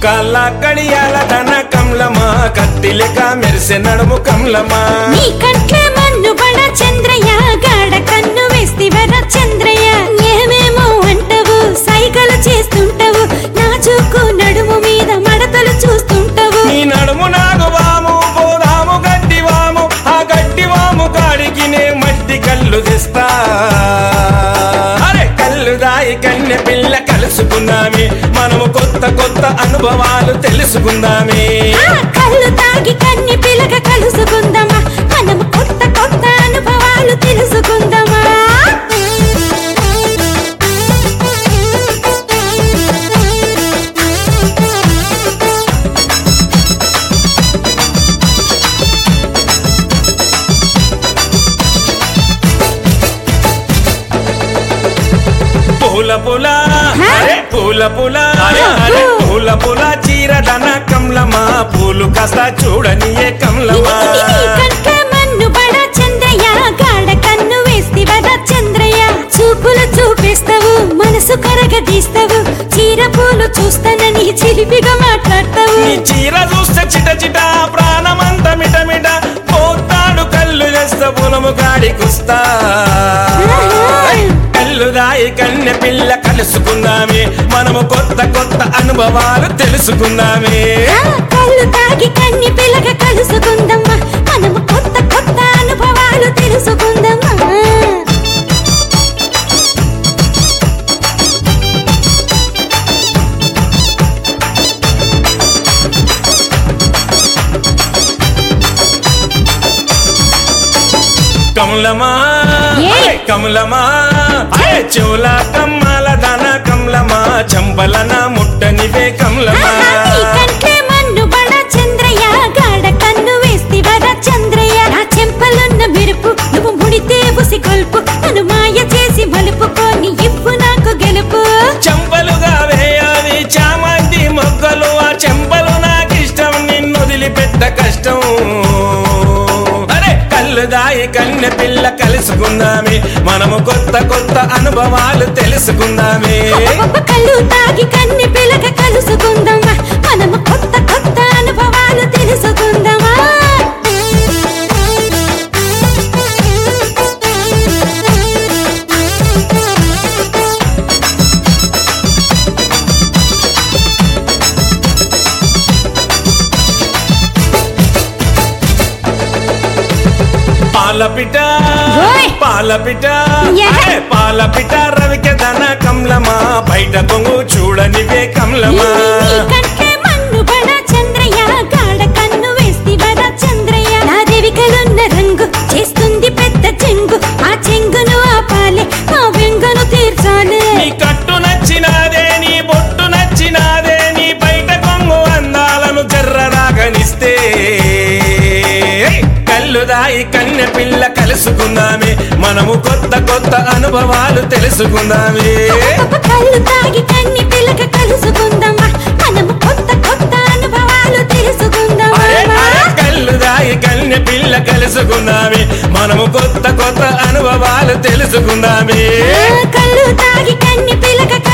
కాళ్ళ కడియాల ధన కమలమా కత్తిలెక మెరిసె నడుము కమలమా నీ కంట్ల మన్ను బడ చంద్రయ్య గాడ కన్ను వేస్తివర చంద్రయ్య ఏమేమో అంటవు సైగలు చేస్తుంటవు నాజుకు నడుము మీద మడతలు చూస్తుంటవు నీ నడుము నాగు వాము పోదాము గడ్డి వాము ఆ గడ్డి వాము కాడికి నే మట్టి కళ్ళు తెస్తా అరే కళ్ళు దాయి కన్నె పిల్ల కలుసుకుందామే మనము కొత్త కొత్త అనుభవాలు తెలుసుకుందామే ఆ కళ్ళు తాగి కన్ని పిలక కలుసుకుందామా మనం కొత్త కొత్త అనుభవాలు తెలుసుకుందామా పూల పూల హ? అరే పూల పూల అరే, అరే అబ్బో. పూల పూల చీర దన కమలమా పూలు కాస్త చూడనియే కమలమా నీ కంట్ల మన్ను బడ చంద్రయ్య గాడ కన్ను వేస్తివర చంద్రయ్య చూపులు చూపిస్తావు మనసు కరగదీస్తావు చీర పూలు చూస్తానని చిలిపిగా మాట్లాడతావు నీ చీర చూస్తే చిట చిట ప్రాణమంత మిట మిట పోతాడు కళ్ళు చేస్తా పొలము కాడికొస్తా కళ్ళు దాయి కన్నె పిల్ల కలుసుకుందామే మనము కొత్త కొత్త అనుభవాలు తెలుసుకుందామే ఆ కళ్ళు తాగి కన్ని పిలక కలుసుకుందామా మనము కొత్త కొత్త అనుభవాలు తెలుసుకుందామా కమలమా ఏ? అరే కమలమా అరే చెవుల కమ్మల దన కమలమా చంపలన ముట్టనివే కమలమా నీ కంట్లే మన్ను బడ చంద్రయ్య గాడ కన్ను వేస్తివర చంద్రయ్య నా చెంపలున్న మెరుపు నువ్వు ముడితే ఉసి కొల్పు నన్ను మాయ చేసి మలుపుకొని ఇవ్వు నాకు గెలుపు చెంపలుగా వేయాలి చామంతి మొక్కలు ఆ చెంపలు నాకిష్టం నిన్ను వదిలిపెట్ట కష్టం అరే కళ్ళు దాయి కన్నె పిల్ల కలుసుకుందామే మనము కొత్త కొత్త అనుభవాలు తెలుసుకుందామే అబ్బబ్బ కళ్ళు తాగి కన్ని పిలక కలుసుకుందామా మనము కొత్త కొత్త అనుభవాలు తెలుసుకుందామా పాలపిట ఓయ్! పాలపిట యా! అరే పాలపిట రవిక దన కమలమా బయట కొంగు చూడనివే కమలమా నీ కంటే మన్ను బడ చంద్రయ్య గాడ కన్ను వేస్తివర చంద్రయ్య నా దేవికలున్న రంగు చేస్తుంది పెద్ద చెంగు ఆ చెంగును ఆపాలే నా వెంగను తీర్చాలే నీ కట్టు నచ్చినాదే నీ బొట్టు నచ్చినాదే నీ బయట కొంగు అందాలను జర్రరాగనిస్తే కళ్ళు దాయి కన్నె పిల్ల కలుసుకుందామే మనము కొత్త కొత్త అనుభవాలు తెలుసుకుందామే అబ్బబ్బ కళ్ళు తాగి కన్ని పిలక కలుసుకుందామా మనము కొత్త కొత్త అనుభవాలు తెలుసుకుందామా అరే, అరే, కళ్ళు దాయి కన్నె పిల్ల కలుసుకుందామే మనము కొత్త కొత్త అనుభవాలు తెలుసుకుందామే ఆ కళ్ళు తాగి కన్ని పిలక